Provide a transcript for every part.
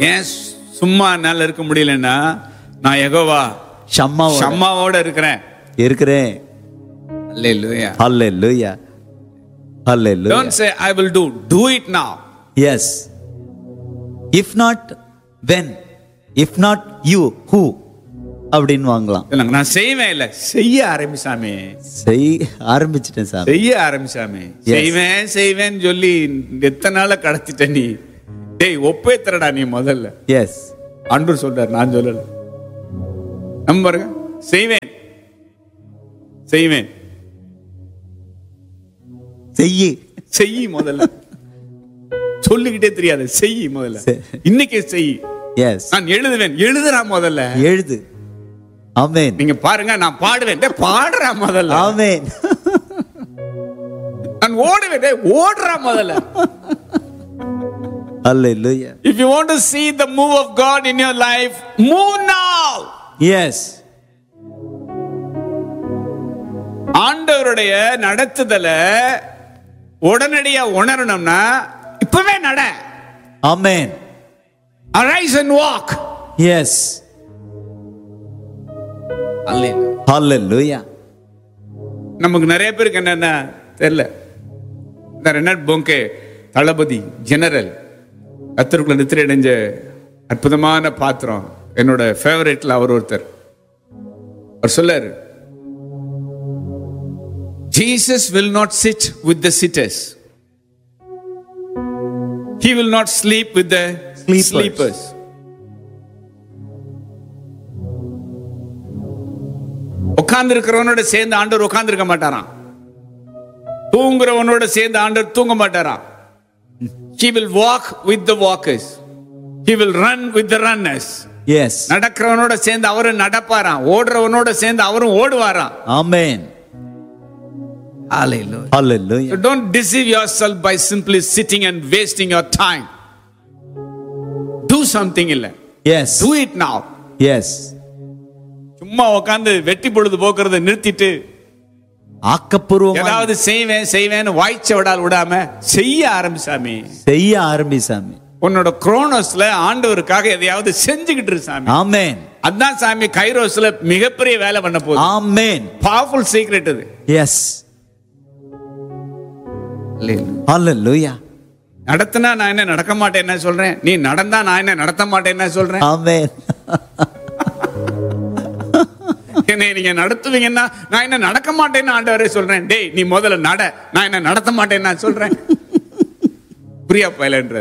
ஏன் சும்மா என்னால இருக்க முடியலன்னா நான் எகோவா ஷம்மா ஷம்மாவோட இருக்கிறேன் இருக்கிறேன் hallelujah hallelujah hallelujah Don't say I will do. Do it now. Yes if not when if not you who அப்படின்னு வாங்கலாம் இல்லைங்க நான் செய்வேன் இல்ல செய்ய ஆரம்பிச்சாமே செய் ஆரம்பிச்சிட்டேன் சார் செய்ய ஆரம்பிச்சாமே செய்வேன் செய்வேன்னு சொல்லி எத்தனை நாள கடத்திட்ட நீ டேய் ஒப்பேத்துறடா நீ முதல்ல எஸ் ஆண்டவர் சொல்றார் நான் சொல்லல நம்ம பாருங்க செய்வேன் செய்வேன் செய்யி செய் முதல்ல சொல்லிக்கிட்டே தெரியாது செய் முதல்ல செய். இன்னைக்கே செய் எஸ் நான் எழுதுவேன் எழுதுறா முதல்ல எழுது ஆமென் நீங்க பாருங்க நான் பாடுவேன் டேய், பாடுறா முதல்ல ஆமென் நான் ஓடுவேன் டேய், ஓடுறா முதல்ல hallelujah If you want to see the move of God in your life, move now. Yes ஆண்டவருடைய நடத்துதல உடனடியா உணரணும்னா இப்பவே நட amen arise and walk yes hallelujah நமக்கு நிறைய பேருக்கு என்னென்ன தெரியல இந்த ரெனாட் போங்கே தளபதி ஜெனரல் கத்தருக்குள்ள நித்திரை அடைஞ்ச அற்புதமான பாத்திரம் என்னோட ஃபேவரேட்ல அவர் ஒருத்தர் அவர் சொல்லாரு Jesus will not sit with the sitters he will not sleep with the Sleepers. Sleepers உட்கார்ந்து இருக்கிறவனோட சேர்ந்து ஆண்டவர் உட்கார்ந்து இருக்க மாட்டாராம் தூங்குறவனோட சேர்ந்து ஆண்டவர் தூங்க மாட்டாராம் he will walk with the walkers he will run with the runners S நடக்கிறவனோட சேர்ந்து அவரும் நடப்பாராம் ஓடுறவனோட சேர்ந்து அவரும் ஓடுவாராம் ஆமென் Hallelujah. Hallelujah So don't deceive yourself by simply sitting and wasting your time. Do something இல்ல yes Do it now. Yes சும்மா உட்கார்ந்து வெட்டி பொழுது போக்குறத நிறுத்திட்டு ஆக்கப்பூர்வமா ஏதாவது செய்வேன் செய்வேன்னு வாய்ச்ச விடால் விடாம செய்ய ஆரம்பிச்சாமி செய்ய ஆரம்பிசாமி உன்னோட குரோனோஸ்ல ஆண்டவருக்காக எதையாவது செஞ்சுக்கிட்டு இரு சாமி ஆமென் அதான் சாமி கைரோஸ்ல மிகப்பெரிய வேலை பண்ண போகுது ஆமென் பவர்ஃபுல் சீக்ரெட் இது எஸ் ஹalleluya நடத்தினா நான் என்ன நடக்க மாட்டேன் என்ன சொல்றேன் நீ நடந்தா நான் என்ன நடத்த மாட்டேன் என்ன சொல்றேன் ஆமென் என்னை நீங்க நடத்துவீங்கன்னா நான் என்ன நடக்க மாட்டேன்னு ஆண்டவரே சொல்றேன் டேய் நீ முதல்ல நட நான் என்ன நடத்த மாட்டேன்னு நான் சொல்றேன் பிரியா பயிலன்ற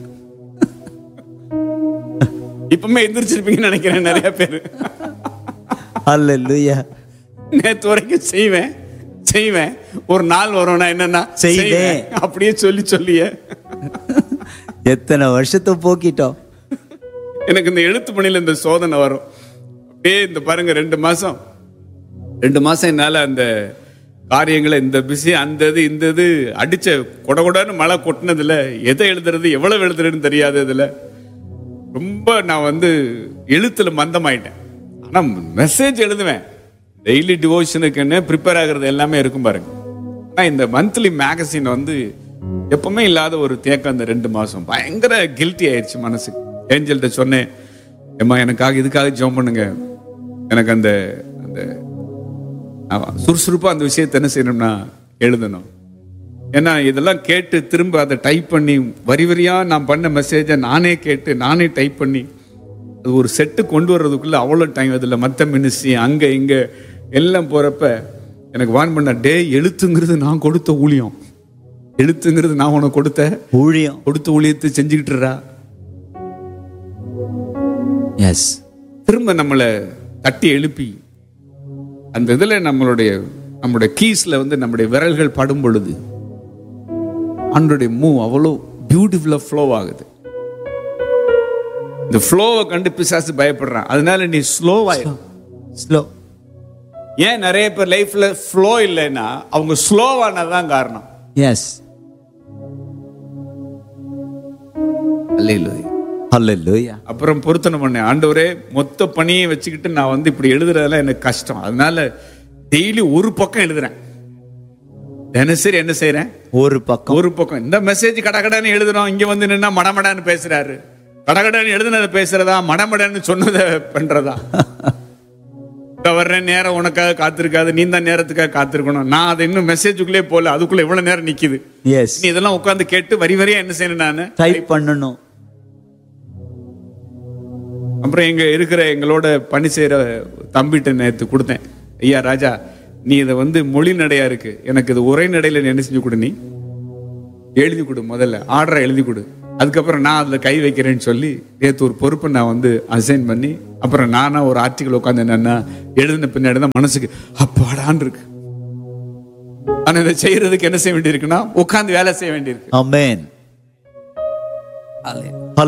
இப்பவுமே எந்திரிச்சிருப்பீங்கன்னு நினைக்கிறேன் நிறைய பேர் ஹalleluya நேத்து வரைக்கும் செய்வேன் செய்வேன் ஒரு நாள் வரும் நான் என்னன்னா செய்வேன். அப்படியே சொல்லி சொல்லியே எத்தனை வருஷத்தை போக்கிட்டோம் எனக்கு இந்த எழுத்து பணியில இந்த சோதனை வரும் அப்படியே இந்த பாருங்க ரெண்டு மாசம் ரெண்டு மாசம் என்னால அந்த காரியங்களை இந்த பிஸி அந்த இது இந்த இது அடிச்ச கொட கொடன்னு மழை கொட்டினதுல எதை எழுதுறது எவ்வளவு எழுதுறதுன்னு தெரியாது இதுல ரொம்ப நான் வந்து எழுத்துல மந்தமாயிட்டேன் ஆனா மெசேஜ் எழுதுவேன் டெய்லி டிவோஷனுக்குன்னு ப்ரிப்பேர் ஆகுறது எல்லாமே இருக்கும் பாருங்க ஆனா இந்த மந்த்லி மேகசின் வந்து எப்பவுமே இல்லாத ஒரு தேக்கம் அந்த ரெண்டு மாசம் பயங்கர கில்ட்டி ஆயிடுச்சு மனசுக்கு ஏஞ்சல்கிட்ட சொன்னேன் ஏம்மா எனக்காக இதுக்காக ஜெபம் பண்ணுங்க எனக்கு அந்த அந்த ஆமா, சுறுசுறுப்பா அந்த விஷயத்தை என்ன செய்யணும்னா எழுதணும் ஏன்னா இதெல்லாம் கேட்டு திரும்ப அதை டைப் பண்ணி வரி வரியா நான் பண்ண மெசேஜை நானே கேட்டு நானே டைப் பண்ணி அது ஒரு செட்டு கொண்டு வர்றதுக்குள்ள அவ்வளோ டைம் அதில் மற்ற மினிஸ்ட்ரி அங்கே இங்கே எல்லாம் போகிறப்ப எனக்கு வான் பண்ண டே எழுத்துங்கிறது நான் கொடுத்த ஊழியம் எழுத்துங்கிறது நான் உனக்கு கொடுத்த ஊழியம் கொடுத்த ஊழியத்தை செஞ்சுக்கிட்டுறா எஸ் திரும்ப நம்மளை தட்டி எழுப்பி அந்த இதில் நம்மளுடைய நம்மளுடைய கீஸ்ல வந்து நம்முடைய விரல்கள் படும் பொழுது அன்றைய மூவ் அவ்வளோ பியூட்டிஃபுல்லாக ஃப்ளோ ஆகுது இந்த ஃப்ளோவை கண்டு பிசாசு பயப்படுறான் அதனால நீ ஸ்லோவாயிரும் ஸ்லோ ஏன் நிறைய பேர் லைஃப்ல ஃப்ளோ இல்லைன்னா அவங்க ஸ்லோவானதான் காரணம் எஸ் அல்லையில்லை ஹalleluya அப்புறம் பொருத்தனை பண்ணேன் ஆண்டவரே மொத்த பணியை வச்சுக்கிட்டு நான் வந்து இப்படி எழுதுறதெல்லாம் எனக்கு கஷ்டம் அதனால டெய்லி ஒரு பக்கம் எழுதுறேன் தினசரி என்ன செய்றேன் ஒரு பக்கம் ஒரு பக்கம் இந்த மெசேஜ் கடகடன்னு எழுதுறோம் இங்க வந்து நின்னா மடமடான்னு பேசுறாரு கடகடன்னு எழுதுனதை பேசுறதா மடமடன்னு சொன்னதை பண்றதா இப்ப வர்றேன் நேரம் உனக்காக காத்திருக்காது நீ தான் நேரத்துக்காக காத்திருக்கணும் நான் அது இன்னும் மெசேஜுக்குள்ளே போல அதுக்குள்ள இவ்வளவு நேரம் நிக்குது எஸ் நீ இதெல்லாம் உட்கார்ந்து கேட்டு வரி வரியா என்ன செய்யணும் நானு டைப் பண்ணணும் அப்புறம் எங்க இருக்கிற எங்களோட பணி செய்யற தம்பிட்ட நேத்து கொடுத்தேன் ஐயா ராஜா நீ இதை வந்து மொழி நடையா இருக்கு எனக்கு இது உரை நடையில என்ன செஞ்சு கொடு நீ எழுதி கொடு முதல்ல ஆர்டரை எழுதி கொடு அதுக்கப்புறம் நான் அதுல கை வைக்கிறேன்னு சொல்லி நேத்து ஒரு பொறுப்பை நான் வந்து அசைன் பண்ணி அப்புறம் நானா ஒரு ஆர்டிகல் உட்காந்து என்னன்னா எழுதின பின்னாடி தான் மனசுக்கு அப்பாடான் இருக்கு ஆனா இதை செய்யறதுக்கு என்ன செய்ய வேண்டியிருக்குன்னா உட்காந்து வேலை செய்ய வேண்டியிருக்கு ஆமென்